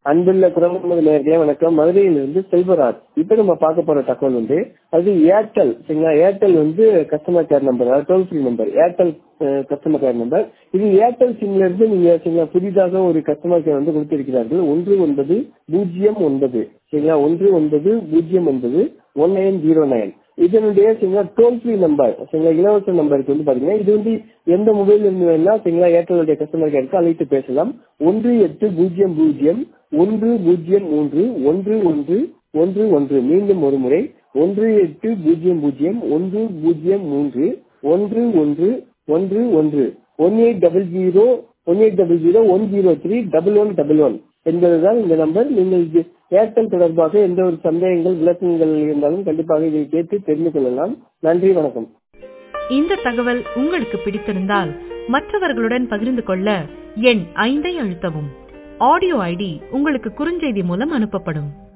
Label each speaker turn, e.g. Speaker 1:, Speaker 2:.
Speaker 1: அன்புள்ள குரல் நேர்களே வணக்கம் மதுரையிலிருந்து செல்வராஜ் இப்ப நம்ம பார்க்க போற தகவல் வந்து அது ஏர்டெல் சரிங்களா ஏர்டெல் வந்து கஸ்டமர் கேர் நம்பர் அதாவது toll free number Airtel customer care number இது ஏர்டெல் சிம்ல இருந்து நீங்க சரிங்களா புதிதாக ஒரு கஸ்டமர் கேர் வந்து கொடுத்திருக்கிறார்கள் ஒன்று ஒன்பது பூஜ்ஜியம் ஒன்பது சரிங்களா ஒன்று ஒன்பது பூஜ்ஜியம் ஒன்பது ஒன் நைன் ஜீரோ நைன் இதனுடைய சரிங்களா டோல் ஃப்ரீ நம்பர் சரிங்களா இலவச நம்பருக்கு வந்து பாத்தீங்கன்னா இது வந்து எந்த மொபைல் இருந்து வேணா சரிங்களா ஏர்டெலுடைய கஸ்டமர் கேருக்கு அழைத்து பேசலாம் ஒன்று எட்டு பூஜ்ஜியம் பூஜ்ஜியம் ஒன்று பூஜ்ஜியம் மூன்று ஒன்று ஒன்று ஒன்று ஒன்று மீண்டும் ஒரு முறை ஒன்று எட்டு பூஜ்ஜியம் பூஜ்ஜியம் ஒன்று பூஜ்ஜியம் மூன்று ஒன்று ஒன்று ஒன்று ஒன்று one eight double zero one eight double zero one zero three double one double one என்பதுதான் இந்த நம்பர் நீங்கள் ஏர்டெல் தொடர்பாக எந்த ஒரு சந்தேகங்கள் விளக்கங்கள் இருந்தாலும் கண்டிப்பாக இதை கேட்டு தெரிந்து கொள்ளலாம் நன்றி வணக்கம்
Speaker 2: இந்த தகவல் உங்களுக்கு பிடித்திருந்தால் மற்றவர்களுடன் பகிர்ந்து கொள்ள எண் ஐந்தை அழுத்தவும் ஆடியோ ஐடி உங்களுக்கு குறுஞ்செய்தி மூலம் அனுப்பப்படும்